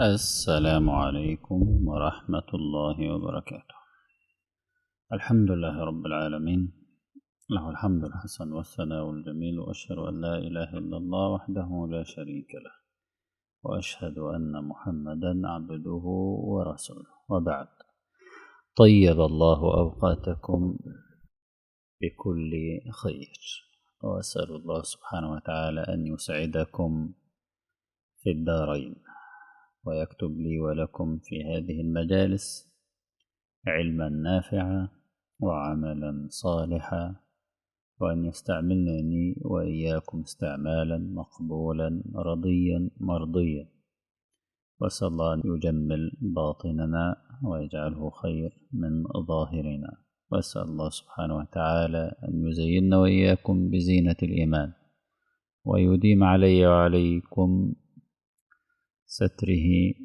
السلام عليكم ورحمة الله وبركاته الحمد لله رب العالمين له الحمد الحسن والثناء الجميل وأشهد أن لا إله إلا الله وحده لا شريك له وأشهد أن محمدا عبده ورسوله وبعد طيب الله أوقاتكم بكل خير وأسأل الله سبحانه وتعالى أن يسعدكم في الدارين ويكتب لي ولكم في هذه المجالس علما نافعا وعملا صالحا وأن يستعملني وإياكم استعمالا مقبولا رضيا مرضيا وأسأل الله أن يجمل باطننا ويجعله خير من ظاهرنا وأسأل الله سبحانه وتعالى أن يزيننا وإياكم بزينة الإيمان ويديم علي وعليكم ستره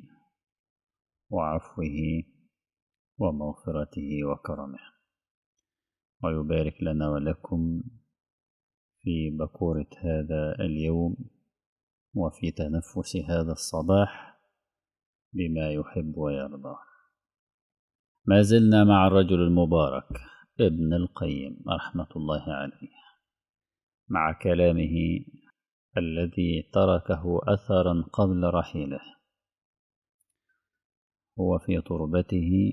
وعفوه ومغفرته وكرمه ويبارك لنا ولكم في بكورة هذا اليوم وفي تنفس هذا الصباح بما يحب ويرضى ما زلنا مع الرجل المبارك ابن القيم رحمة الله عليه مع كلامه الذي تركه أثرا قبل رحيله هو في تربته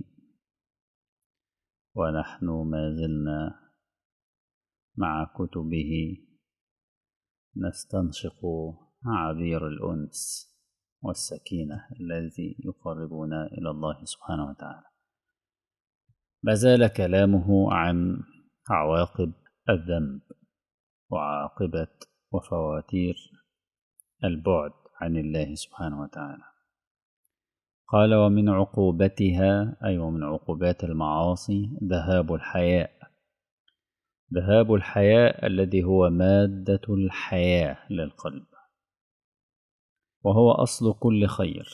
ونحن ما زلنا مع كتبه نستنشق عبير الأنس والسكينة الذي يقربنا إلى الله سبحانه وتعالى ما زال كلامه عن عواقب الذنب وعاقبة وفواتير البعد عن الله سبحانه وتعالى قال ومن عقوبتها أي ومن عقوبات المعاصي ذهاب الحياء ذهاب الحياء الذي هو مادة الحياة للقلب وهو أصل كل خير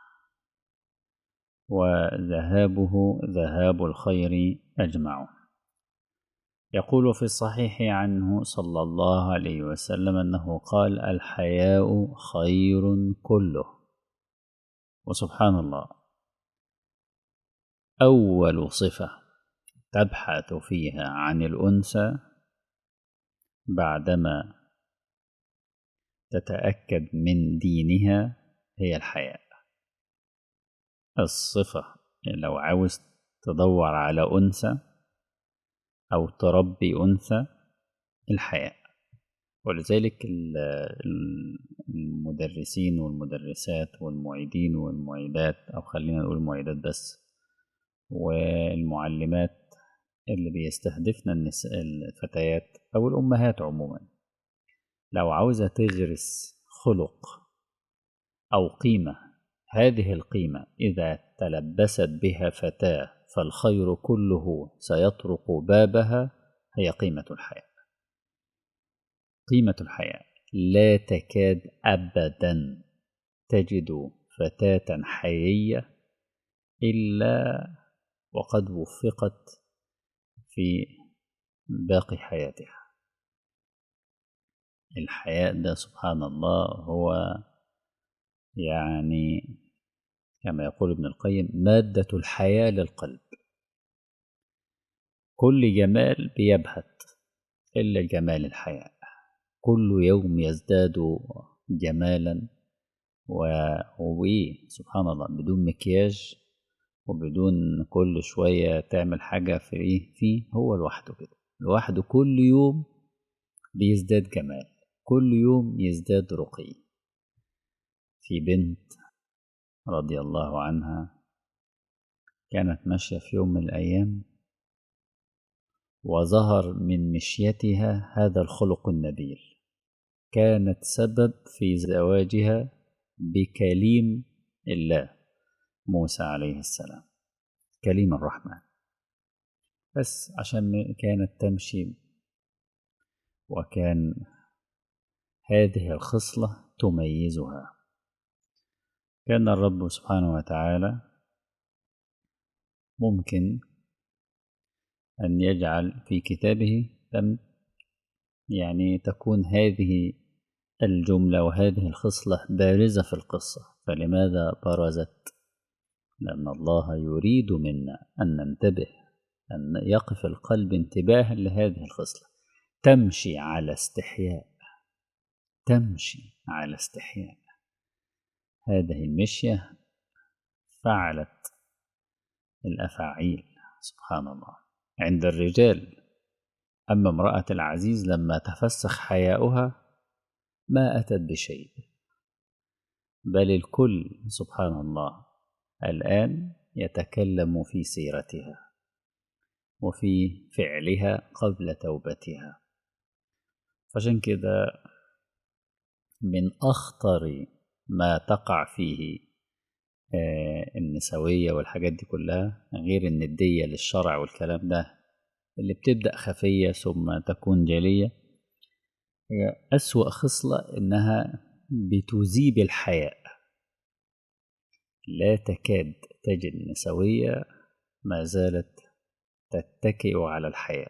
وذهابه ذهاب الخير أجمع يقول في الصحيح عنه صلى الله عليه وسلم أنه قال الحياء خير كله وسبحان الله أول صفة تبحث فيها عن الأنثى بعدما تتأكد من دينها هي الحياء الصفة لو عاوز تدور على أنثى أو تربي أنثى الحياء ولذلك المدرسين والمدرسات والمعيدين والمعيدات أو خلينا نقول المعيدات بس والمعلمات اللي بيستهدفنا النساء الفتيات أو الأمهات عموما لو عاوزة تغرس خلق أو قيمة هذه القيمة إذا تلبست بها فتاة فالخير كله سيطرق بابها هي قيمة الحياة قيمة الحياة لا تكاد أبدا تجد فتاة حيية إلا وقد وفقت في باقي حياتها الحياء ده سبحان الله هو يعني كما يقول ابن القيم مادة الحياة للقلب كل جمال بيبهت إلا جمال الحياة كل يوم يزداد جمالا وإيه سبحان الله بدون مكياج وبدون كل شوية تعمل حاجة في إيه فيه هو لوحده كده لوحده كل يوم بيزداد جمال كل يوم يزداد رقي في بنت رضي الله عنها كانت ماشية في يوم من الأيام وظهر من مشيتها هذا الخلق النبيل كانت سبب في زواجها بكليم الله موسى عليه السلام كليم الرحمن بس عشان كانت تمشي وكان هذه الخصلة تميزها كان الرب سبحانه وتعالى ممكن أن يجعل في كتابه لم يعني تكون هذه الجملة وهذه الخصلة بارزة في القصة فلماذا برزت؟ لأن الله يريد منا أن ننتبه أن يقف القلب انتباها لهذه الخصلة تمشي على استحياء تمشي على استحياء هذه المشية فعلت الأفاعيل سبحان الله عند الرجال أما امرأة العزيز لما تفسخ حياؤها ما أتت بشيء بل الكل سبحان الله الآن يتكلم في سيرتها وفي فعلها قبل توبتها فعشان كده من أخطر ما تقع فيه النسوية والحاجات دي كلها غير الندية للشرع والكلام ده اللي بتبدأ خفية ثم تكون جلية هي أسوأ خصلة إنها بتذيب الحياء لا تكاد تجد نسوية ما زالت تتكئ على الحياء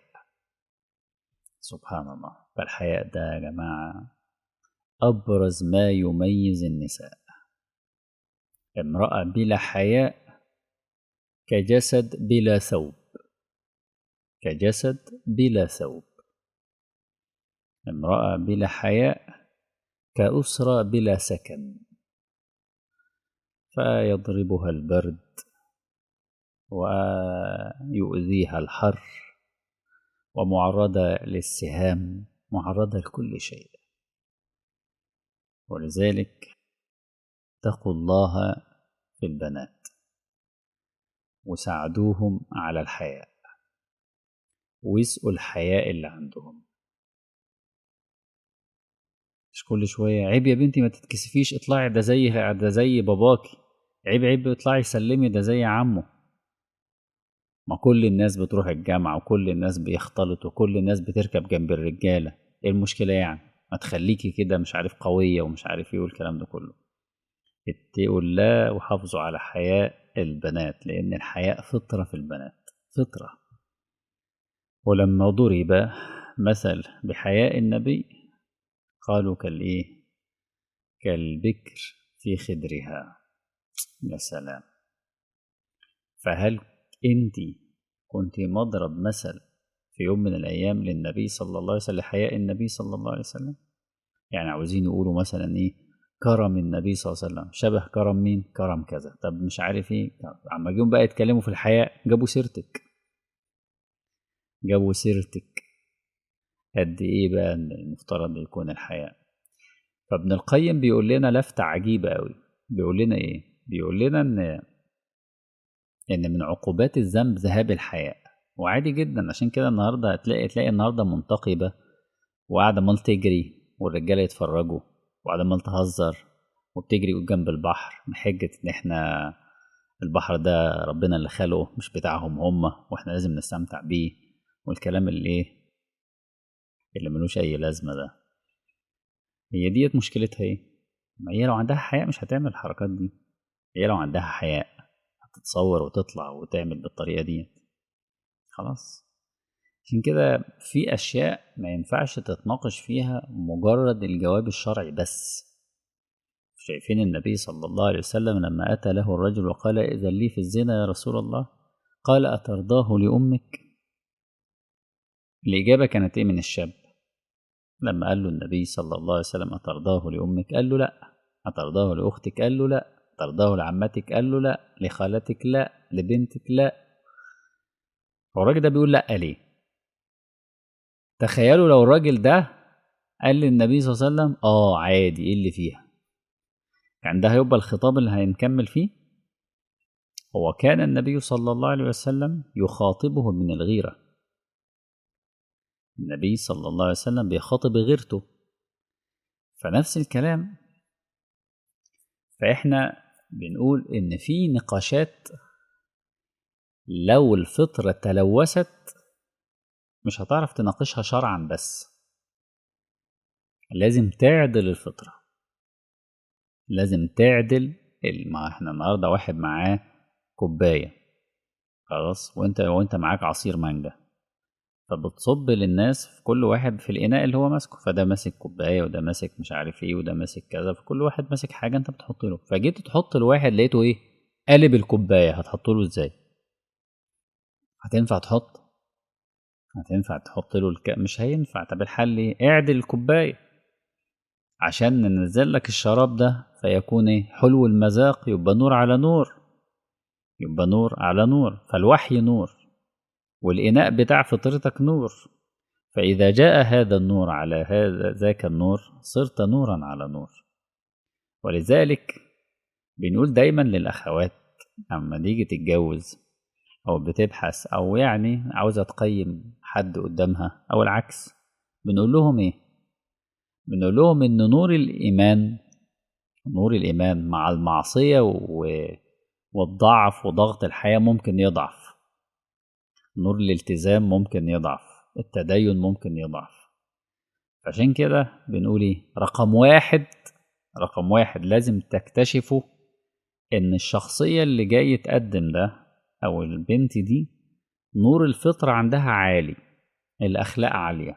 سبحان الله فالحياء ده يا جماعة أبرز ما يميز النساء امرأة بلا حياء كجسد بلا ثوب كجسد بلا ثوب امرأة بلا حياء كأسرة بلا سكن فيضربها البرد ويؤذيها الحر ومعرضة للسهام معرضة لكل شيء ولذلك اتقوا الله في البنات وساعدوهم على الحياء ويسقوا الحياء اللي عندهم مش كل شوية عيب يا بنتي ما تتكسفيش اطلعي ده زي ده زي باباكي عيب عيب اطلعي سلمي ده زي عمه ما كل الناس بتروح الجامعة وكل الناس بيختلطوا وكل الناس بتركب جنب الرجالة ايه المشكلة يعني ما تخليكي كده مش عارف قوية ومش عارف ايه والكلام ده كله اتقوا الله وحافظوا على حياء البنات لأن الحياء فطرة في البنات فطرة ولما ضرب مثل بحياء النبي قالوا كالإيه كالبكر في خدرها يا سلام فهل أنت كنت مضرب مثل في يوم من الأيام للنبي صلى الله عليه وسلم لحياء النبي صلى الله عليه وسلم يعني عاوزين يقولوا مثلا إيه كرم النبي صلى الله عليه وسلم شبه كرم مين كرم كذا طب مش عارف ايه عما جم بقى يتكلموا في الحياء جابوا سيرتك جابوا سيرتك قد ايه بقى المفترض يكون الحياء فابن القيم بيقول لنا لفتة عجيبة قوي بيقول لنا ايه بيقول لنا ان ان من عقوبات الذنب ذهاب الحياء وعادي جدا عشان كده النهارده هتلاقي تلاقي النهارده منتقبة وقاعدة مال تجري والرجالة يتفرجوا وقاعدة مال تهزر وبتجري جنب البحر بحجة ان احنا البحر ده ربنا اللي خلقه مش بتاعهم هم واحنا لازم نستمتع بيه والكلام اللي ايه اللي ملوش اي لازمة ده هي ديت مشكلتها ايه ما هي لو عندها حياء مش هتعمل الحركات دي هي لو عندها حياء هتتصور وتطلع وتعمل بالطريقة دي خلاص عشان كده في أشياء ما ينفعش تتناقش فيها مجرد الجواب الشرعي بس شايفين النبي صلى الله عليه وسلم لما أتى له الرجل وقال إذا لي في الزنا يا رسول الله قال أترضاه لأمك الإجابة كانت إيه من الشاب لما قال له النبي صلى الله عليه وسلم أترضاه لأمك قال له لا أترضاه لأختك قال له لا ترضاه لعمتك قال له لا لخالتك لا لبنتك لا الراجل ده بيقول لا ليه تخيلوا لو الراجل ده قال للنبي صلى الله عليه وسلم اه عادي ايه اللي فيها يعني ده هيبقى الخطاب اللي هنكمل فيه هو كان النبي صلى الله عليه وسلم يخاطبه من الغيرة النبي صلى الله عليه وسلم بيخاطب غيرته فنفس الكلام فإحنا بنقول إن في نقاشات لو الفطرة تلوثت مش هتعرف تناقشها شرعا بس لازم تعدل الفطرة لازم تعدل ما احنا النهارده واحد معاه كوباية خلاص وانت وانت معاك عصير مانجا فبتصب للناس في كل واحد في الإناء اللي هو ماسكه فده ماسك كوباية وده ماسك مش عارف ايه وده ماسك كذا فكل واحد ماسك حاجة انت بتحط له فجيت تحط لواحد لقيته ايه قالب الكوباية هتحط له ازاي هتنفع تحط هتنفع تحط له الك... مش هينفع طب الحل ايه اعدل الكوباية عشان ننزل لك الشراب ده فيكون ايه حلو المذاق يبقى نور على نور يبقى نور على نور فالوحي نور والإناء بتاع فطرتك نور فإذا جاء هذا النور على هذا ذاك النور صرت نورا على نور ولذلك بنقول دايما للأخوات أما تيجي تتجوز أو بتبحث أو يعني عاوزة تقيم حد قدامها أو العكس بنقول لهم إيه؟ بنقول لهم إن نور الإيمان نور الإيمان مع المعصية و... والضعف وضغط الحياة ممكن يضعف نور الالتزام ممكن يضعف التدين ممكن يضعف عشان كده بنقول ايه رقم واحد رقم واحد لازم تكتشفوا ان الشخصية اللي جاي تقدم ده او البنت دي نور الفطرة عندها عالي الاخلاق عالية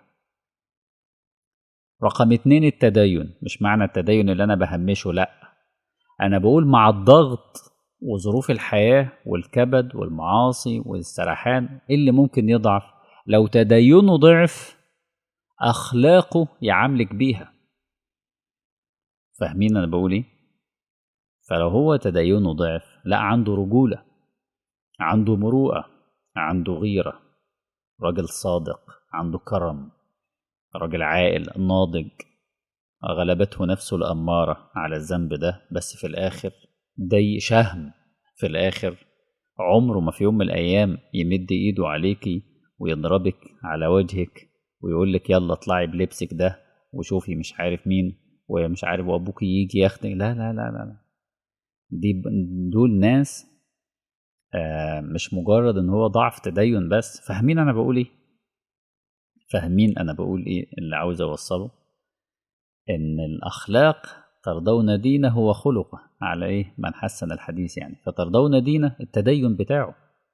رقم اتنين التدين مش معنى التدين اللي انا بهمشه لا انا بقول مع الضغط وظروف الحياة والكبد والمعاصي والسرحان اللي ممكن يضعف لو تدينه ضعف أخلاقه يعاملك بيها فاهمين أنا بقول إيه؟ فلو هو تدينه ضعف لا عنده رجولة عنده مروءة عنده غيرة راجل صادق عنده كرم راجل عاقل ناضج غلبته نفسه الأمارة على الذنب ده بس في الآخر ضيق شهم في الآخر عمره ما في يوم من الأيام يمد إيده عليكي ويضربك على وجهك ويقولك يلا اطلعي بلبسك ده وشوفي مش عارف مين ومش عارف وأبوك يجي ياخدك لا لا لا لا, لا. دي دول ناس آه مش مجرد ان هو ضعف تدين بس فاهمين انا بقول ايه فاهمين انا بقول ايه اللي عاوز اوصله ان الاخلاق ترضون دينه وخلقه على ايه من حسن الحديث يعني فترضون دينه التدين بتاعه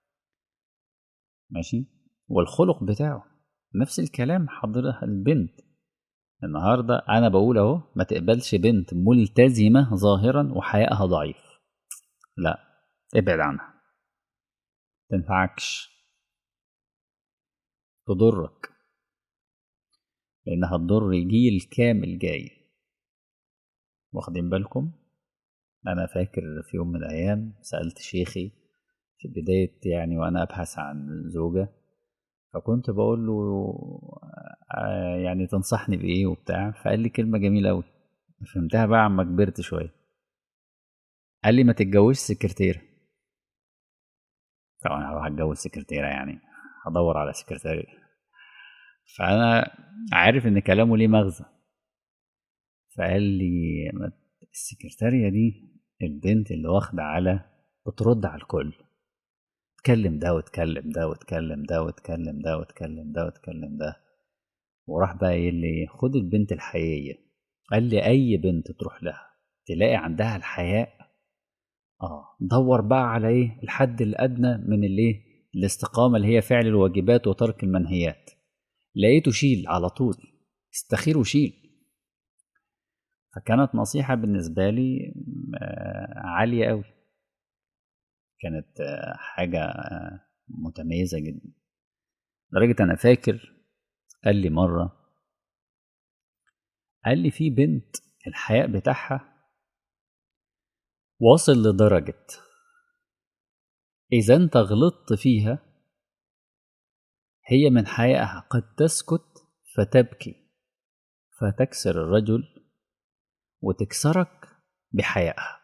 ماشي والخلق بتاعه نفس الكلام حضرتك البنت النهارده انا بقول اهو ما تقبلش بنت ملتزمه ظاهرا وحيائها ضعيف لا ابعد عنها تنفعكش تضرك لانها تضر جيل كامل جاي واخدين بالكم انا فاكر في يوم من الايام سالت شيخي في بدايه يعني وانا ابحث عن زوجه فكنت بقول له يعني تنصحني بايه وبتاع فقال لي كلمه جميله قوي فهمتها بقى عما كبرت شويه قال لي ما تتجوزش سكرتيره طبعا هروح اتجوز سكرتيره يعني هدور على سكرتيره فانا عارف ان كلامه ليه مغزى فقال لي السكرتارية دي البنت اللي واخدة على بترد على الكل تكلم ده وتكلم ده وتكلم ده وتكلم ده وتكلم ده وتكلم ده وراح بقى قايل لي خد البنت الحقيقية قال لي أي بنت تروح لها تلاقي عندها الحياء اه دور بقى على ايه الحد الأدنى من الايه الاستقامة اللي هي فعل الواجبات وترك المنهيات لقيته شيل على طول استخير وشيل فكانت نصيحة بالنسبة لي عالية قوي كانت حاجة متميزة جدا لدرجة أنا فاكر قال لي مرة قال لي في بنت الحياء بتاعها واصل لدرجة إذا أنت غلطت فيها هي من حيائها قد تسكت فتبكي فتكسر الرجل وتكسرك بحيائها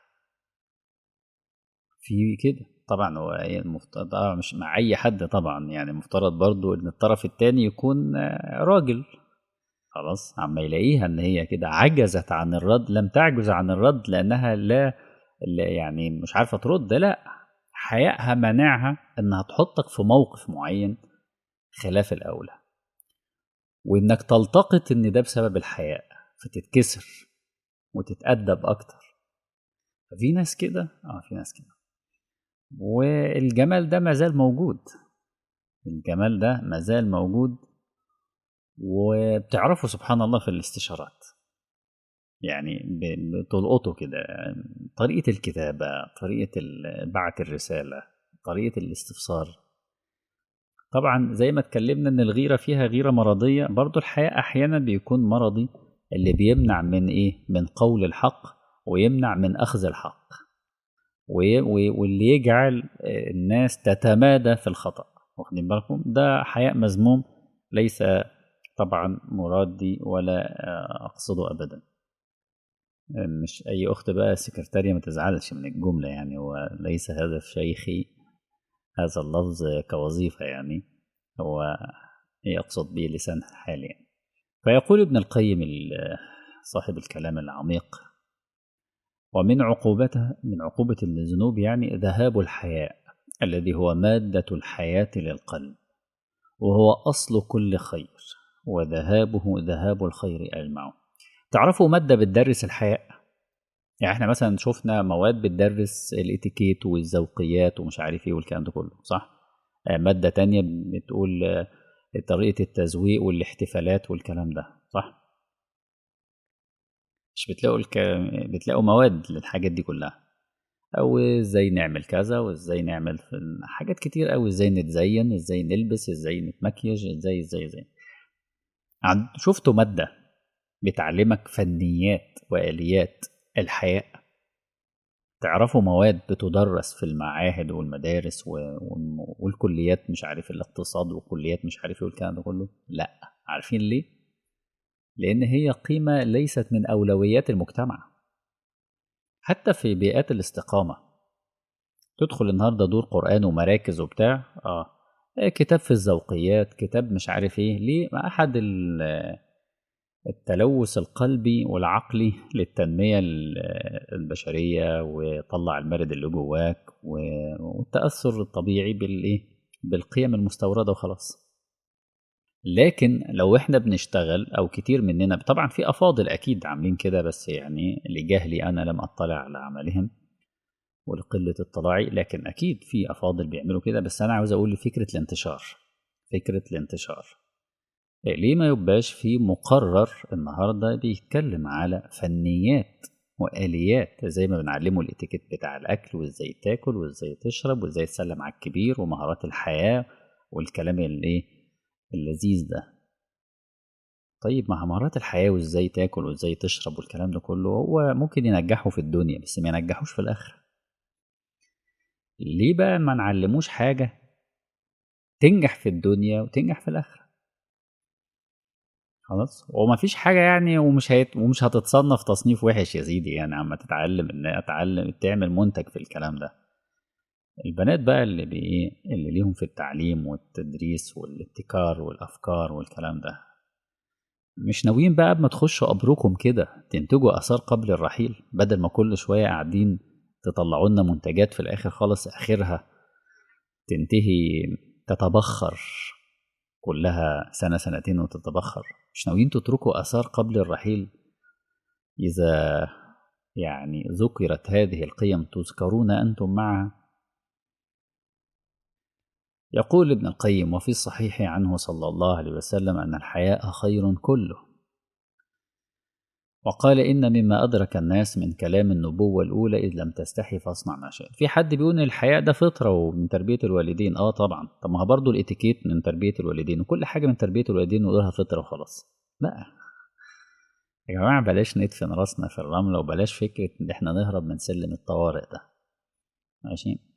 في كده طبعا هو المفترض مش مع اي حد طبعا يعني المفترض برضو ان الطرف التاني يكون راجل خلاص عما يلاقيها ان هي كده عجزت عن الرد لم تعجز عن الرد لانها لا, لا يعني مش عارفه ترد لا حيائها منعها انها تحطك في موقف معين خلاف الاولى وانك تلتقط ان ده بسبب الحياء فتتكسر وتتأدب أكتر ففي ناس كده اه في ناس كده والجمال ده ما زال موجود الجمال ده مازال موجود وبتعرفوا سبحان الله في الاستشارات يعني بتلقطوا كده طريقة الكتابة طريقة بعت الرسالة طريقة الاستفسار طبعا زي ما اتكلمنا ان الغيرة فيها غيرة مرضية برضو الحياة احيانا بيكون مرضي اللي بيمنع من ايه من قول الحق ويمنع من اخذ الحق واللي يجعل الناس تتمادى في الخطأ واخدين بالكم ده حياء مذموم ليس طبعا مرادي ولا اقصده ابدا مش اي اخت بقى سكرتارية ما تزعلش من الجملة يعني وليس هدف شيخي هذا اللفظ كوظيفة يعني هو يقصد به لسان الحال يعني فيقول ابن القيم صاحب الكلام العميق ومن عقوبته من عقوبة الذنوب يعني ذهاب الحياء الذي هو مادة الحياة للقلب وهو أصل كل خير وذهابه ذهاب الخير أجمعه تعرفوا مادة بتدرس الحياء يعني احنا مثلا شفنا مواد بتدرس الاتيكيت والذوقيات ومش عارف ايه والكلام ده كله صح مادة تانية بتقول طريقة التزويق والاحتفالات والكلام ده صح مش بتلاقوا الك... بتلاقوا مواد للحاجات دي كلها او ازاي نعمل كذا وازاي نعمل حاجات كتير قوي ازاي نتزين ازاي نلبس ازاي نتمكيج ازاي ازاي ازاي شفتوا مادة بتعلمك فنيات واليات الحياء تعرفوا مواد بتدرس في المعاهد والمدارس و... والكليات مش عارف الاقتصاد وكليات مش عارف ايه والكلام ده كله لا عارفين ليه لان هي قيمه ليست من اولويات المجتمع حتى في بيئات الاستقامه تدخل النهارده دور قران ومراكز وبتاع اه كتاب في الذوقيات كتاب مش عارف ايه ليه احد التلوث القلبي والعقلي للتنمية البشرية وطلع المرض اللي جواك والتأثر الطبيعي بالإيه؟ بالقيم المستوردة وخلاص لكن لو احنا بنشتغل او كتير مننا طبعا في افاضل اكيد عاملين كده بس يعني لجهلي انا لم اطلع على عملهم ولقلة اطلاعي لكن اكيد في افاضل بيعملوا كده بس انا عاوز اقول فكرة الانتشار فكرة الانتشار ليه ما يبقاش في مقرر النهارده بيتكلم على فنيات واليات زي ما بنعلمه الاتيكيت بتاع الاكل وازاي تاكل وازاي تشرب وازاي تسلم على الكبير ومهارات الحياه والكلام الايه اللذيذ ده طيب مع مهارات الحياه وازاي تاكل وازاي تشرب والكلام ده كله هو ممكن ينجحه في الدنيا بس ما ينجحوش في الاخره ليه بقى ما نعلموش حاجه تنجح في الدنيا وتنجح في الاخره خلاص وما فيش حاجه يعني ومش هيت ومش هتتصنف تصنيف وحش يا سيدي يعني عم تتعلم ان اتعلم تعمل منتج في الكلام ده البنات بقى اللي بي اللي ليهم في التعليم والتدريس والابتكار والافكار والكلام ده مش ناويين بقى قبل ما تخشوا قبركم كده تنتجوا اثار قبل الرحيل بدل ما كل شويه قاعدين تطلعوا لنا منتجات في الاخر خالص اخرها تنتهي تتبخر كلها سنة سنتين وتتبخر مش ناويين تتركوا آثار قبل الرحيل إذا يعني ذكرت هذه القيم تذكرون أنتم معها يقول ابن القيم وفي الصحيح عنه صلى الله عليه وسلم أن الحياء خير كله وقال إن مما أدرك الناس من كلام النبوة الأولى إذ لم تستحي فاصنع ما شئت في حد بيقول إن الحياء ده فطرة ومن تربية الوالدين آه طبعا طب ما هو برضه الإتيكيت من تربية الوالدين وكل حاجة من تربية الوالدين نقولها فطرة وخلاص لا يا جماعة بلاش ندفن راسنا في الرملة وبلاش فكرة إن إحنا نهرب من سلم الطوارئ ده ماشي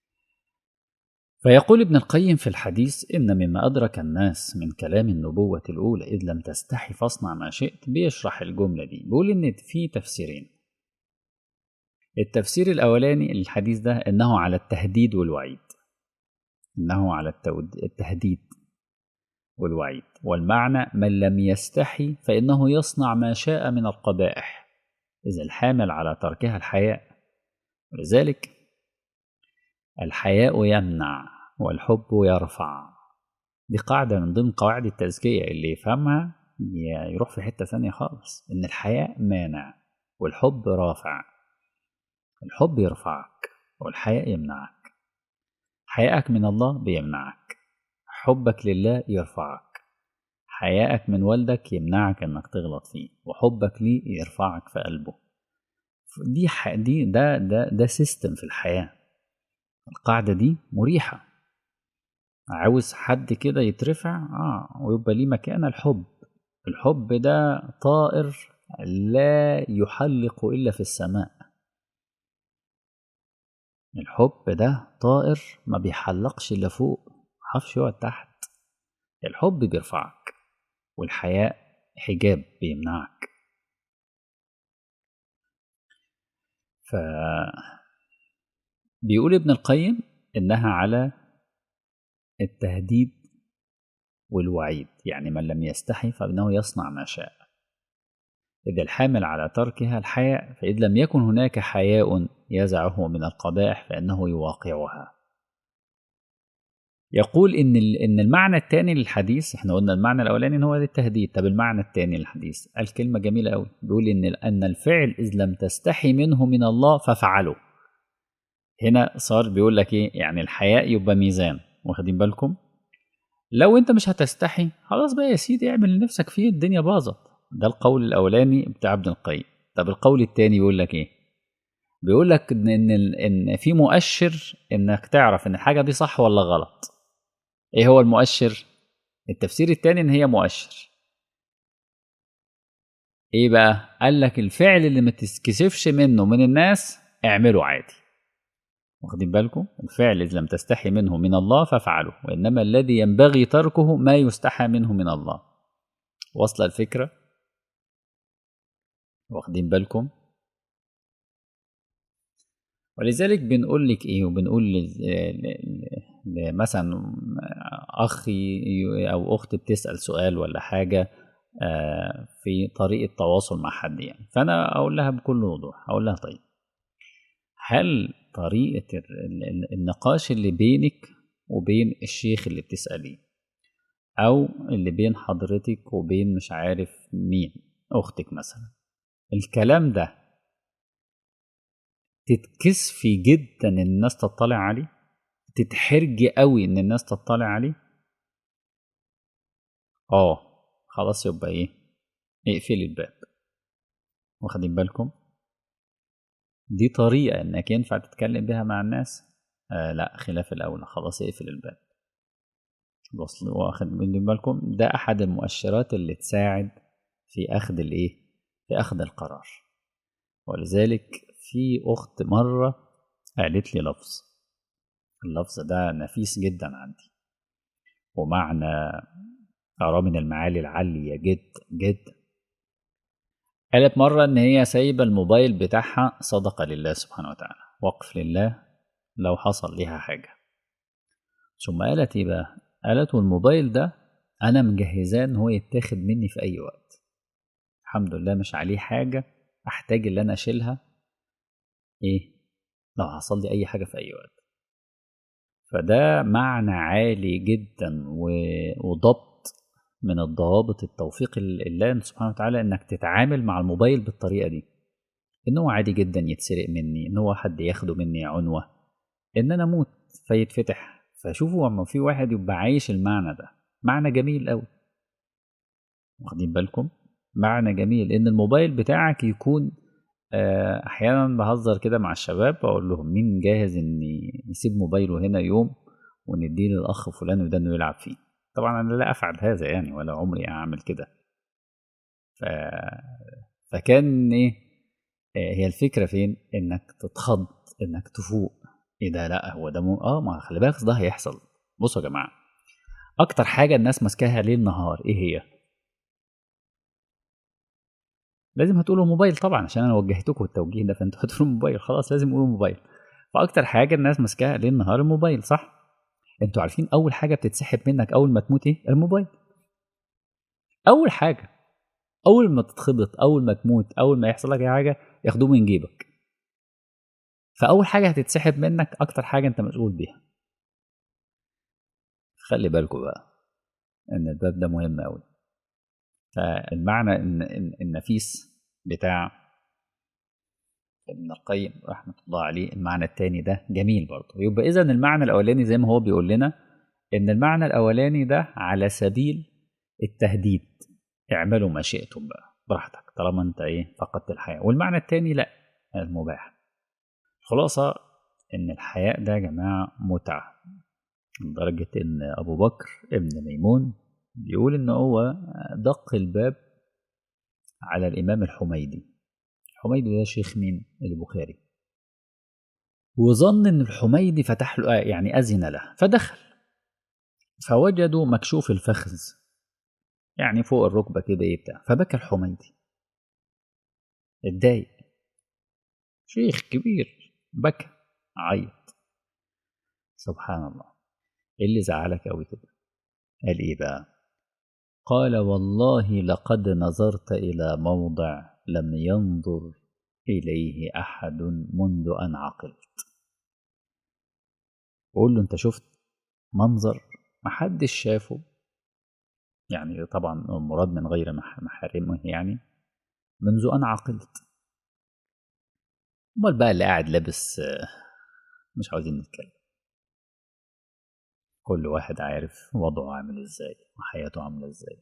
فيقول ابن القيم في الحديث إن مما أدرك الناس من كلام النبوة الأولى إذ لم تستحي فاصنع ما شئت بيشرح الجملة دي بيقول إن في تفسيرين التفسير الأولاني للحديث ده إنه على التهديد والوعيد إنه على التهديد والوعيد والمعنى من لم يستحي فإنه يصنع ما شاء من القبائح إذا الحامل على تركها الحياء ولذلك الحياء يمنع والحب يرفع دي قاعدة من ضمن قواعد التزكية اللي يفهمها يروح في حتة ثانية خالص إن الحياء مانع والحب رافع الحب يرفعك والحياء يمنعك حياءك من الله بيمنعك حبك لله يرفعك حيائك من والدك يمنعك انك تغلط فيه وحبك ليه يرفعك في قلبه دي ح... دي ده ده ده سيستم في الحياه القاعده دي مريحه عاوز حد كده يترفع اه ويبقى ليه مكانه الحب الحب ده طائر لا يحلق الا في السماء الحب ده طائر ما بيحلقش الا فوق محافش يقعد تحت الحب بيرفعك والحياء حجاب بيمنعك ف بيقول ابن القيم انها على التهديد والوعيد يعني من لم يستحي فانه يصنع ما شاء إذا الحامل على تركها الحياء فإذ لم يكن هناك حياء يزعه من القبائح فإنه يواقعها يقول إن إن المعنى الثاني للحديث إحنا قلنا المعنى الأولاني إن هو التهديد طب المعنى الثاني للحديث قال كلمة جميلة قوي بيقول إن أن الفعل إذ لم تستحي منه من الله ففعله هنا صار بيقول لك إيه يعني الحياء يبقى ميزان واخدين بالكم لو أنت مش هتستحي خلاص بقى يا سيدي اعمل لنفسك فيه الدنيا باظت ده القول الاولاني بتاع ابن القيم طب القول الثاني بيقول لك ايه بيقول لك ان ان ان في مؤشر انك تعرف ان الحاجه دي صح ولا غلط ايه هو المؤشر التفسير الثاني ان هي مؤشر ايه بقى قال لك الفعل اللي ما تتكسفش منه من الناس اعمله عادي واخدين بالكم الفعل اذا لم تستحي منه من الله فافعله وانما الذي ينبغي تركه ما يستحى منه من الله واصله الفكره واخدين بالكم ولذلك بنقول لك ايه وبنقول مثلا اخي او اخت بتسال سؤال ولا حاجه في طريقه تواصل مع حد يعني فانا اقول لها بكل وضوح اقول لها طيب هل طريقه النقاش اللي بينك وبين الشيخ اللي بتساليه او اللي بين حضرتك وبين مش عارف مين اختك مثلا الكلام ده تتكسفي جدا ان الناس تطلع عليه تتحرجي قوي ان الناس تطلع عليه اه خلاص يبقى ايه اقفلي الباب واخدين بالكم دي طريقة انك ينفع تتكلم بها مع الناس آه لا خلاف الاولى خلاص اقفل الباب وصل واخد بالكم ده احد المؤشرات اللي تساعد في اخذ الايه في أخذ القرار ولذلك في أخت مرة قالت لي لفظ اللفظ ده نفيس جدا عندي ومعنى أراه من المعالي العالية جد جدا قالت مرة إن هي سايبة الموبايل بتاعها صدقة لله سبحانه وتعالى وقف لله لو حصل ليها حاجة ثم قالت إيه بقى؟ قالت والموبايل ده أنا مجهزاه إن هو يتاخد مني في أي وقت الحمد لله مش عليه حاجة أحتاج إن أنا أشيلها إيه لو حصل لي أي حاجة في أي وقت فده معنى عالي جدا وضبط من الضوابط التوفيق الله سبحانه وتعالى إنك تتعامل مع الموبايل بالطريقة دي إن هو عادي جدا يتسرق مني إن هو حد ياخده مني عنوة إن أنا أموت فيتفتح فشوفوا لما في واحد يبقى عايش المعنى ده معنى جميل قوي واخدين بالكم معنى جميل ان الموبايل بتاعك يكون احيانا بهزر كده مع الشباب بقول لهم مين جاهز ان يسيب موبايله هنا يوم ونديه للاخ فلان وده انه يلعب فيه طبعا انا لا افعل هذا يعني ولا عمري اعمل كده ف... فكان ايه هي الفكره فين انك تتخض انك تفوق ايه ده لا هو ده مو... اه ما خلي بالك ده هيحصل بصوا يا جماعه اكتر حاجه الناس ماسكاها ليل نهار ايه هي لازم هتقولوا موبايل طبعا عشان انا وجهتكم التوجيه ده فانتوا هتقولوا موبايل خلاص لازم تقولوا موبايل فاكتر حاجه الناس ماسكاها ليل نهار الموبايل صح انتوا عارفين اول حاجه بتتسحب منك اول ما تموت ايه الموبايل اول حاجه اول ما تتخبط اول ما تموت اول ما يحصل لك اي حاجه ياخدوه من جيبك فاول حاجه هتتسحب منك اكتر حاجه انت مسؤول بيها خلي بالكم بقى ان الباب ده مهم قوي فالمعنى ان النفيس بتاع ابن القيم رحمه الله عليه المعنى الثاني ده جميل برضه يبقى اذا المعنى الاولاني زي ما هو بيقول لنا ان المعنى الاولاني ده على سبيل التهديد اعملوا ما شئتم بقى براحتك طالما انت ايه فقدت الحياة والمعنى التاني لا المباح الخلاصة ان الحياء ده يا جماعة متعة لدرجة ان ابو بكر ابن ميمون بيقول ان هو دق الباب على الامام الحميدي الحميدي ده شيخ مين البخاري وظن ان الحميدي فتح له يعني اذن له فدخل فوجدوا مكشوف الفخذ يعني فوق الركبه كده ايه بتاع فبكى الحميدي اتضايق شيخ كبير بكى عيط سبحان الله ايه اللي زعلك قوي كده قال ايه بقى قال والله لقد نظرت الى موضع لم ينظر اليه احد منذ ان عقلت بقول له انت شفت منظر محدش شافه يعني طبعا المراد من غير محارمه يعني منذ ان عقلت امال بقى اللي قاعد لابس مش عاوزين نتكلم كل واحد عارف وضعه عامل ازاي وحياته عامله ازاي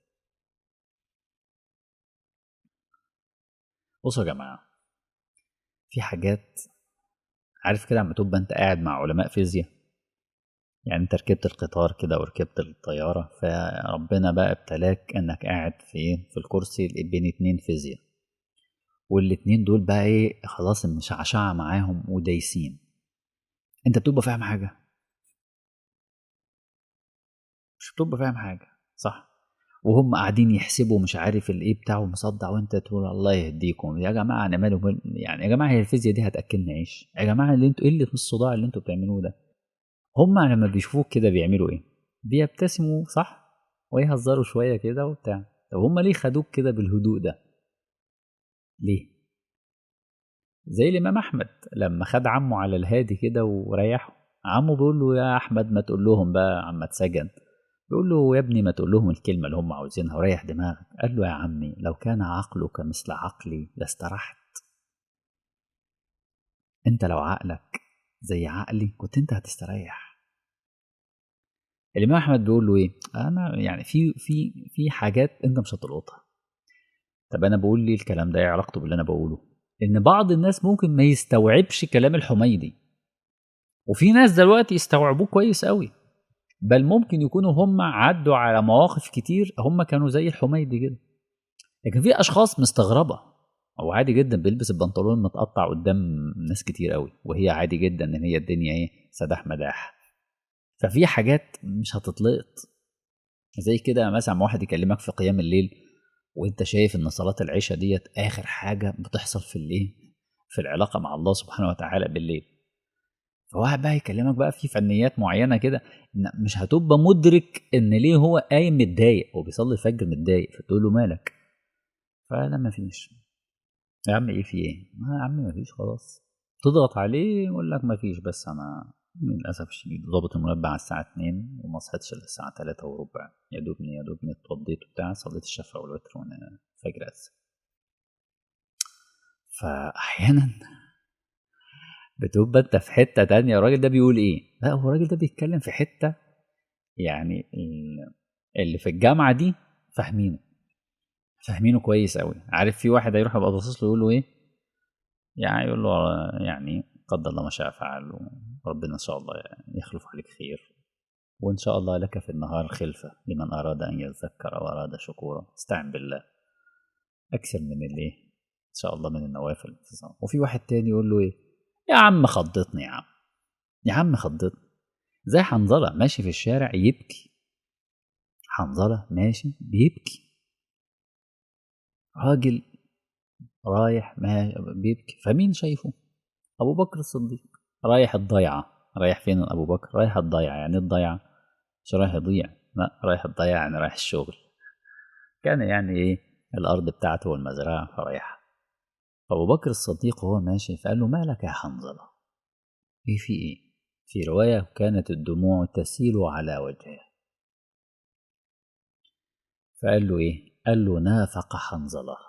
بصوا يا جماعه في حاجات عارف كده لما تبقى انت قاعد مع علماء فيزياء يعني انت ركبت القطار كده وركبت الطياره فربنا بقى ابتلاك انك قاعد في في الكرسي بين اتنين فيزياء والاتنين دول بقى ايه خلاص المشعشعه معاهم ودايسين انت بتبقى فاهم حاجه مش بتبقى فاهم حاجه صح وهم قاعدين يحسبوا مش عارف الايه بتاعه مصدع وانت تقول الله يهديكم يا جماعه انا ماله يعني يا جماعه هي الفيزياء دي هتاكلنا عيش يا جماعه اللي انتوا ايه اللي في الصداع اللي انتوا بتعملوه ده هم لما بيشوفوك كده بيعملوا ايه بيبتسموا صح ويهزروا شويه كده وبتاع طب هم ليه خدوك كده بالهدوء ده ليه زي الامام احمد لما خد عمه على الهادي كده وريحه عمه بيقول له يا احمد ما تقول لهم بقى عم اتسجن بيقول له يا ابني ما تقول لهم الكلمه اللي هم عاوزينها وريح دماغك قال له يا عمي لو كان عقلك مثل عقلي لاسترحت انت لو عقلك زي عقلي كنت انت هتستريح الامام احمد بيقول له ايه انا يعني في في في حاجات انت مش هتلقطها طب انا بقول ليه الكلام ده ايه علاقته باللي انا بقوله ان بعض الناس ممكن ما يستوعبش كلام الحميدي وفي ناس دلوقتي يستوعبوه كويس قوي بل ممكن يكونوا هم عدوا على مواقف كتير هم كانوا زي الحميدي كده لكن في اشخاص مستغربه هو عادي جدا بيلبس البنطلون متقطع قدام ناس كتير قوي وهي عادي جدا ان هي الدنيا ايه سداح مداح ففي حاجات مش هتتلقط زي كده مثلا واحد يكلمك في قيام الليل وانت شايف ان صلاه العشاء ديت اخر حاجه بتحصل في الايه في العلاقه مع الله سبحانه وتعالى بالليل فواحد بقى يكلمك بقى في فنيات معينه كده مش هتبقى مدرك ان ليه هو قايم متضايق وبيصلي الفجر متضايق فتقول له مالك فلا ما فيش يا عم ايه في ايه ما يا عم ما فيش خلاص تضغط عليه يقول لك ما فيش بس انا للاسف الشديد ظابط المنبه على الساعه 2 وما صحيتش الا الساعه 3 وربع يا دوبني يا دوبني اتوضيت وبتاع صليت الشفع والوتر وانا فجر أسف. فاحيانا بتبقى انت في حته تانية الراجل ده بيقول ايه لا هو الراجل ده بيتكلم في حته يعني اللي في الجامعه دي فاهمينه فاهمينه كويس قوي عارف في واحد هيروح يبقى باصص له يقول له ايه يعني يقول له يعني قدر الله ما شاء فعل وربنا ان شاء الله يخلف عليك خير وان شاء الله لك في النهار خلفه لمن اراد ان يذكر او اراد شكورا استعن بالله اكثر من الايه ان شاء الله من النوافل وفي واحد تاني يقول له ايه يا عم خضتني يا عم يا عم خضتني زي حنظلة ماشي في الشارع يبكي حنظلة ماشي بيبكي راجل رايح ما بيبكي فمين شايفه أبو بكر الصديق رايح الضيعة رايح فين أبو بكر رايح الضيعة يعني الضيعة مش رايح يضيع لا رايح الضيعة يعني رايح الشغل كان يعني إيه الأرض بتاعته والمزرعة فرايحها أبو بكر الصديق وهو ماشي فقال له مالك يا حنظلة إيه في إيه في رواية كانت الدموع تسيل على وجهه فقال له إيه قال له نافق حنظلة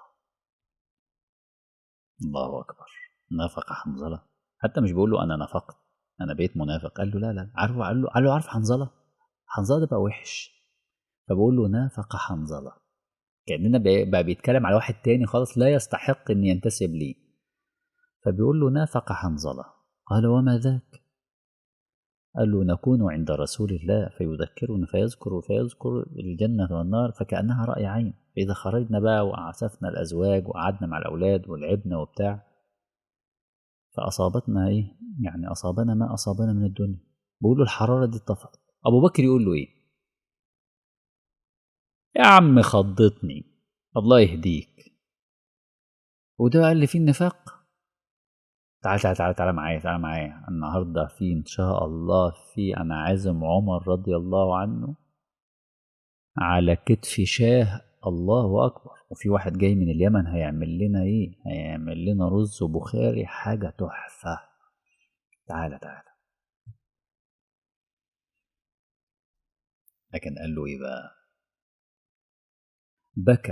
الله أكبر نافق حنظلة حتى مش بيقول له أنا نافقت أنا بقيت منافق قال له لا لا عارفه قال له قال له عارف حنظلة حنظله ده بقى وحش فبقول له نافق حنظله كاننا بقى بيتكلم على واحد تاني خالص لا يستحق ان ينتسب ليه فبيقول له نافق حنظله قال وما ذاك قال له نكون عند رسول الله فيذكرنا فيذكر فيذكر الجنة والنار فكأنها رأي عين إذا خرجنا بقى وعسفنا الأزواج وقعدنا مع الأولاد ولعبنا وبتاع فأصابتنا إيه؟ يعني أصابنا ما أصابنا من الدنيا بيقول له الحرارة دي اتطفت أبو بكر يقول له إيه؟ يا عم خضتني الله يهديك وده قال لي فيه النفاق تعال تعال تعال تعال معايا تعال معايا النهارده في ان شاء الله في انا عازم عمر رضي الله عنه على كتف شاه الله اكبر وفي واحد جاي من اليمن هيعمل لنا ايه هيعمل لنا رز وبخاري حاجه تحفه تعالى تعالى لكن قال له ايه بقى بكى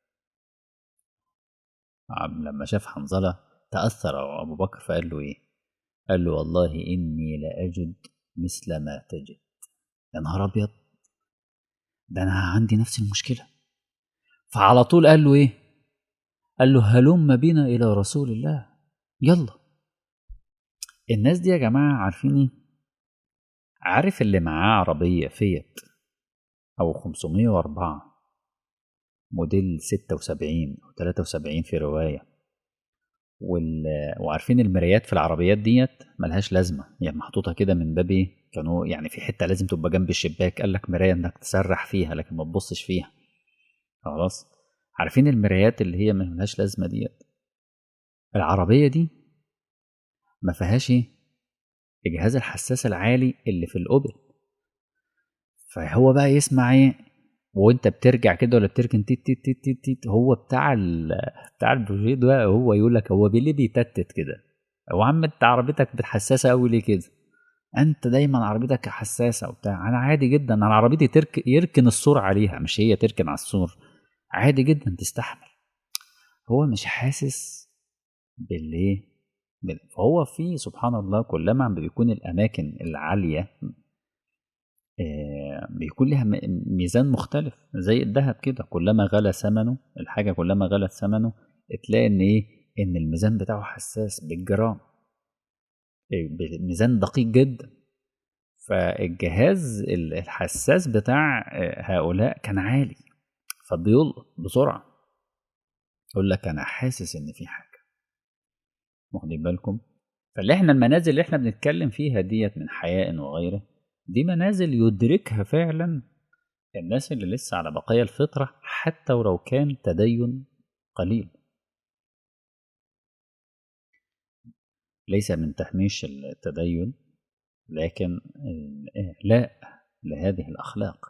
لما شاف حنظله تأثر أبو بكر فقال له إيه؟ قال له والله إني لأجد مثل ما تجد يا نهار أبيض ده أنا عندي نفس المشكلة فعلى طول قال له إيه؟ قال له هلم بنا إلى رسول الله يلا الناس دي يا جماعة عارفين إيه؟ عارف اللي معاه عربية فيت أو 504 موديل 76 أو 73 في رواية وال... وعارفين المرايات في العربيات ديت ملهاش لازمه يعني محطوطه كده من باب ايه كانوا يعني في حته لازم تبقى جنب الشباك قال لك مرايه انك تسرح فيها لكن ما تبصش فيها خلاص عارفين المرايات اللي هي ملهاش لازمه ديت العربيه دي ما فيهاش ايه الجهاز الحساس العالي اللي في الاوبل فهو بقى يسمع ايه وانت بترجع كده ولا بتركن تيت تيت تيت تيت, تيت هو بتاع ال بتاع البروجيت ده هو يقول لك هو ليه بيتتت كده هو عم انت عربيتك حساسه قوي ليه كده انت دايما عربيتك حساسه وبتاع انا عادي جدا انا عربيتي ترك يركن السور عليها مش هي تركن على السور عادي جدا تستحمل هو مش حاسس بالايه فهو في سبحان الله كلما بيكون الاماكن العاليه بيكون لها ميزان مختلف زي الذهب كده كلما غلى ثمنه الحاجه كلما غلت ثمنه تلاقي ان ايه ان الميزان بتاعه حساس بالجرام ميزان دقيق جدا فالجهاز الحساس بتاع هؤلاء كان عالي فبيلقط بسرعه يقول لك انا حاسس ان في حاجه واخدين بالكم فاللي احنا المنازل اللي احنا بنتكلم فيها ديت من حياء وغيره دي منازل يدركها فعلا الناس اللي لسه على بقايا الفطرة حتى ولو كان تدين قليل ليس من تهميش التدين لكن الإعلاء لهذه الأخلاق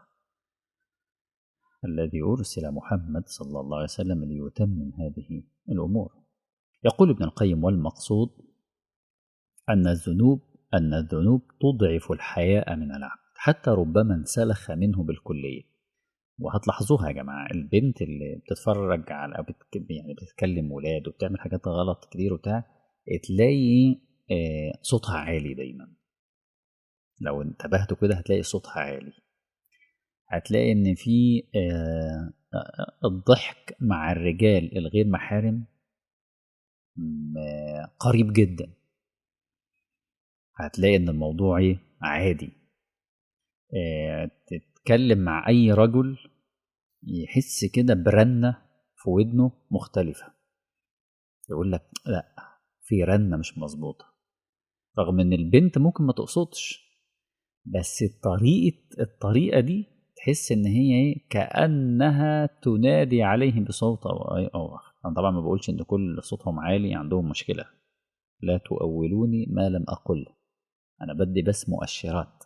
الذي أرسل محمد صلى الله عليه وسلم ليتمم هذه الأمور يقول ابن القيم والمقصود أن الذنوب أن الذنوب تضعف الحياء من العبد حتى ربما انسلخ منه بالكلية وهتلاحظوها يا جماعة البنت اللي بتتفرج على أو بتك... يعني بتتكلم ولاد وبتعمل حاجات غلط كتير وبتاع تلاقي صوتها عالي دايما لو انتبهتوا كده هتلاقي صوتها عالي هتلاقي ان في الضحك مع الرجال الغير محارم قريب جدا هتلاقي ان الموضوع ايه عادي اه تتكلم مع اي رجل يحس كده برنة في ودنه مختلفة يقول لك لا في رنة مش مظبوطة رغم ان البنت ممكن ما تقصدش بس الطريقة الطريقة دي تحس ان هي ايه كأنها تنادي عليهم بصوت او اي او اخر انا طبعا ما بقولش ان كل صوتهم عالي عندهم مشكلة لا تؤولوني ما لم أقل أنا بدي بس مؤشرات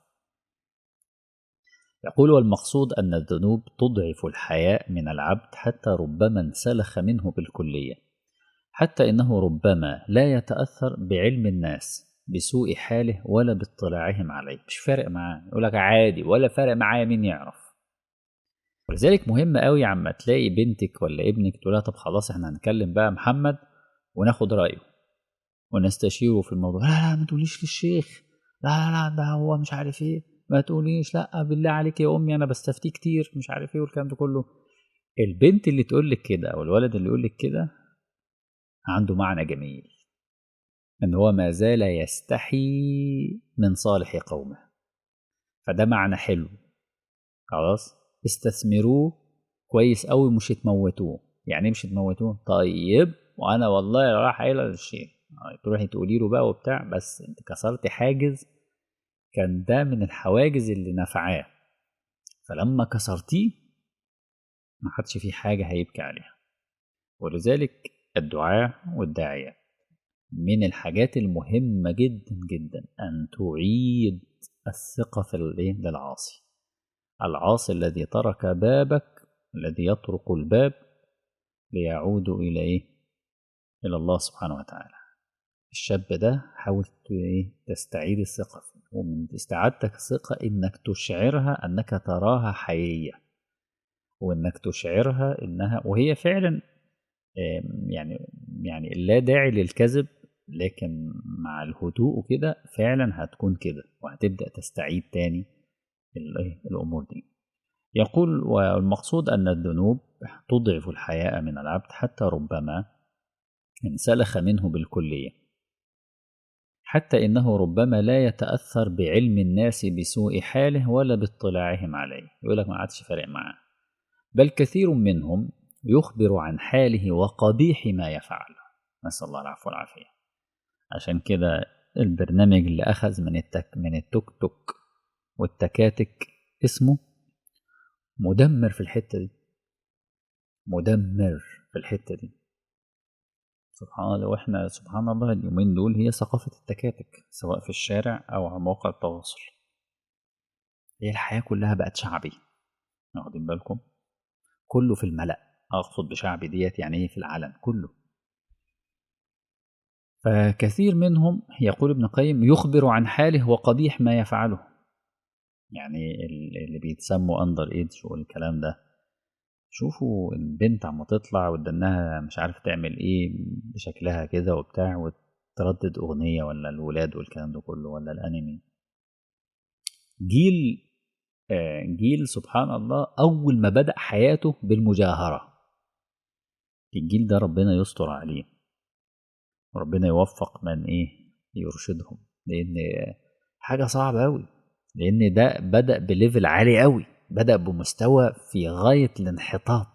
يقول والمقصود أن الذنوب تضعف الحياء من العبد حتى ربما انسلخ منه بالكلية حتى إنه ربما لا يتأثر بعلم الناس بسوء حاله ولا باطلاعهم عليه مش فارق معاه يقول لك عادي ولا فارق معايا مين يعرف ولذلك مهم قوي عما تلاقي بنتك ولا ابنك تقول لها طب خلاص احنا هنكلم بقى محمد وناخد رأيه ونستشيره في الموضوع لا لا ما تقوليش للشيخ لا لا لا ده هو مش عارف ايه ما تقوليش لا بالله عليك يا امي انا بستفتيه كتير مش عارف ايه والكلام ده كله البنت اللي تقول لك كده او الولد اللي يقول لك كده عنده معنى جميل ان هو ما زال يستحي من صالح قومه فده معنى حلو خلاص استثمروه كويس قوي مش تموتوه يعني مش تموتوه طيب وانا والله راح قايله للشيء تروحي تقولي له بقى وبتاع بس انت كسرت حاجز كان ده من الحواجز اللي نفعاه فلما كسرتيه ما حدش فيه حاجة هيبكي عليها ولذلك الدعاء والداعية من الحاجات المهمة جدا جدا أن تعيد الثقة في للعاصي العاصي الذي ترك بابك الذي يطرق الباب ليعود إلى إيه؟ إلى الله سبحانه وتعالى الشاب ده حاول تستعيد الثقة فيه ومن استعادتك الثقة إنك تشعرها أنك تراها حقيقية وإنك تشعرها إنها وهي فعلا يعني يعني لا داعي للكذب لكن مع الهدوء وكده فعلا هتكون كده وهتبدأ تستعيد تاني الأمور دي يقول والمقصود أن الذنوب تضعف الحياء من العبد حتى ربما انسلخ منه بالكلية حتى إنه ربما لا يتأثر بعلم الناس بسوء حاله ولا باطلاعهم عليه يقول لك ما عادش فارق معاه بل كثير منهم يخبر عن حاله وقبيح ما يفعل نسأل الله العفو والعافية عشان كده البرنامج اللي أخذ من التك من التوك توك والتكاتك اسمه مدمر في الحتة دي مدمر في الحتة دي سبحان الله واحنا سبحان الله اليومين دول هي ثقافة التكاتك سواء في الشارع أو على مواقع التواصل هي الحياة كلها بقت شعبي واخدين بالكم كله في الملأ أقصد بشعبي ديت يعني إيه في العلن كله فكثير منهم يقول ابن القيم يخبر عن حاله وقبيح ما يفعله يعني اللي بيتسموا اندر ايدج والكلام ده شوفوا البنت عم تطلع وتدنها مش عارف تعمل ايه بشكلها كده وبتاع وتردد اغنيه ولا الولاد والكلام ده كله ولا الانمي جيل جيل سبحان الله اول ما بدا حياته بالمجاهره الجيل ده ربنا يستر عليه وربنا يوفق من ايه يرشدهم لان حاجه صعبه قوي لان ده بدا بليفل عالي قوي بدا بمستوى في غايه الانحطاط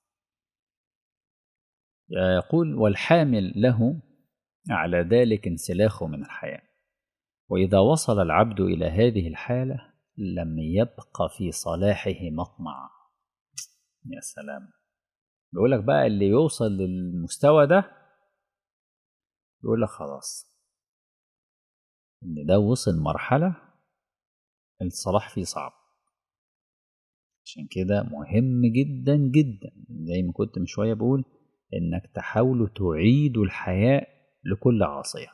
يقول والحامل له على ذلك انسلاخه من الحياه واذا وصل العبد الى هذه الحاله لم يبق في صلاحه مطمع يا سلام بيقول لك بقى اللي يوصل للمستوى ده يقول لك خلاص ان ده وصل مرحله الصلاح فيه صعب عشان كده مهم جدا جدا زي ما كنت من شويه بقول انك تحاولوا تعيدوا الحياء لكل عاصيه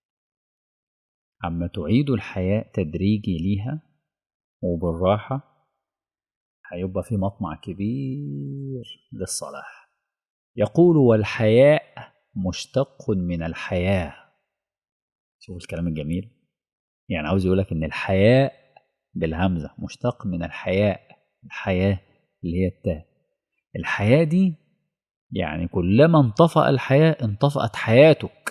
اما تعيدوا الحياء تدريجي ليها وبالراحه هيبقى في مطمع كبير للصلاح يقول والحياء مشتق من الحياه شوف الكلام الجميل يعني عاوز يقولك ان الحياء بالهمزة مشتق من الحياء الحياة اللي هي التاء الحياة دي يعني كلما انطفأ الحياة انطفأت حياتك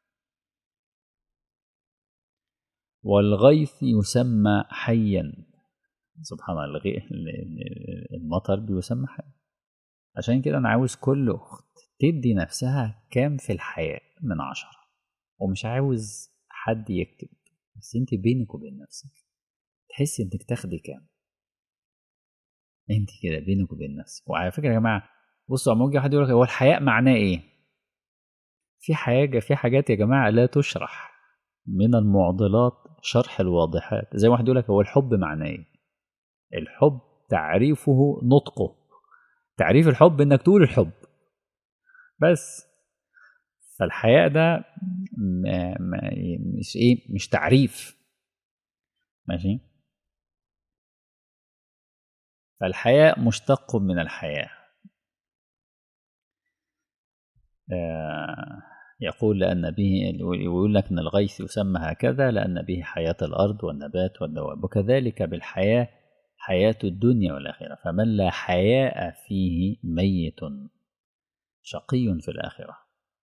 والغيث يسمى حيا سبحان الله المطر بيسمى حي عشان كده أنا عاوز كل أخت تدي نفسها كام في الحياة من عشرة ومش عاوز حد يكتب بس انت بينك وبين نفسك تحسي انك تاخدي كام انت كده بينك وبين نفسك وعلى فكره يا جماعه بصوا عم واحد يقول لك هو الحياء معناه ايه في حاجه في حاجات يا جماعه لا تشرح من المعضلات شرح الواضحات زي واحد يقول لك هو الحب معناه ايه الحب تعريفه نطقه تعريف الحب انك تقول الحب بس فالحياء ده مش ايه مش تعريف ماشي فالحياء مشتق من الحياة آه يقول لأن به ويقول لك أن الغيث يسمى هكذا لأن به حياة الأرض والنبات والدواب وكذلك بالحياة حياة الدنيا والآخرة فمن لا حياء فيه ميت شقي في الآخرة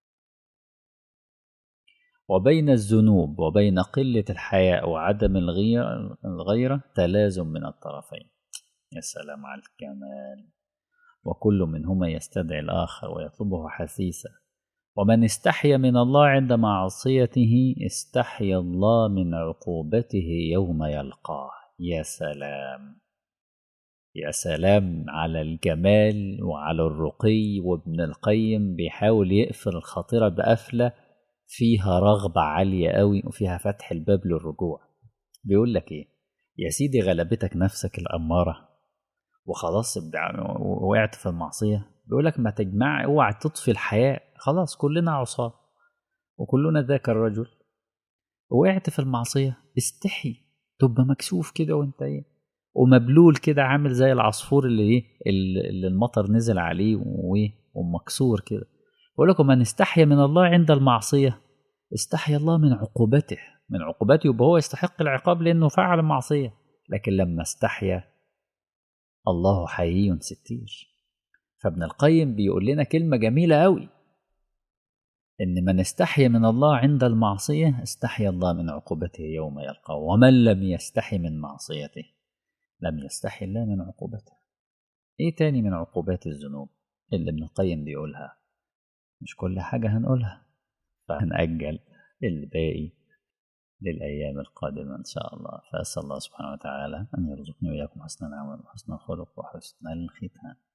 وبين الذنوب وبين قلة الحياء وعدم الغيرة تلازم من الطرفين يا سلام على الكمال وكل منهما يستدعي الآخر ويطلبه حثيثا ومن استحيا من الله عند معصيته استحيا الله من عقوبته يوم يلقاه يا سلام يا سلام على الجمال وعلى الرقي وابن القيم بيحاول يقفل الخاطرة بقفلة فيها رغبة عالية قوي وفيها فتح الباب للرجوع بيقول لك ايه يا سيدي غلبتك نفسك الأمارة وخلاص وقعت في المعصية بيقول لك ما تجمع اوعى تطفي الحياة خلاص كلنا عصاة وكلنا ذاك الرجل وقعت في المعصية استحي تبقى مكسوف كده وانت ايه ومبلول كده عامل زي العصفور اللي ايه اللي المطر نزل عليه وايه ومكسور كده بيقول لك من استحيا من الله عند المعصية استحيا الله من عقوبته من عقوبته يبقى هو يستحق العقاب لأنه فعل معصية لكن لما استحيا الله حيي ستير فابن القيم بيقول لنا كلمة جميلة قوي إن من استحيا من الله عند المعصية استحيا الله من عقوبته يوم يلقاه ومن لم يستحي من معصيته لم يستحي الله من عقوبته إيه تاني من عقوبات الذنوب اللي ابن القيم بيقولها مش كل حاجة هنقولها فهنأجل الباقي للأيام القادمة إن شاء الله فأسأل الله سبحانه وتعالى أن يرزقني وإياكم حسن العمل وحسن الخلق وحسن الختام